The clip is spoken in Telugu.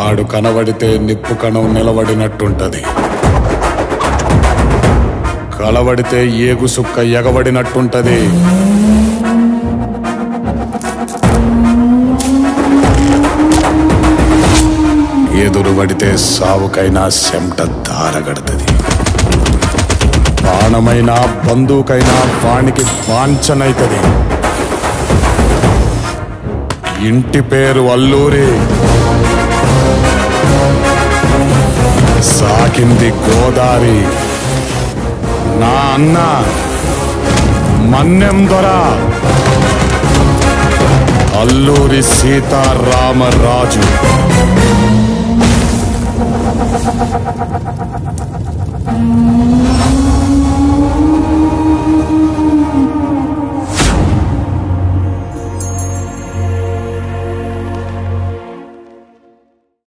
ఆడు కనబడితే నిప్పు కణం నిలబడినట్టుంటది కలబడితే ఏగు సుక్క ఎగబడినట్టుంటది ఎదురు పడితే సావుకైనా చెమట దారగడుతుంది బాణమైనా బంధువుకైనా వానికి వాంఛనైతది ఇంటి పేరు అల్లూరి సాకింది గోదారి నా అన్న మన్నెం దొర అల్లూరి సీతారామరాజు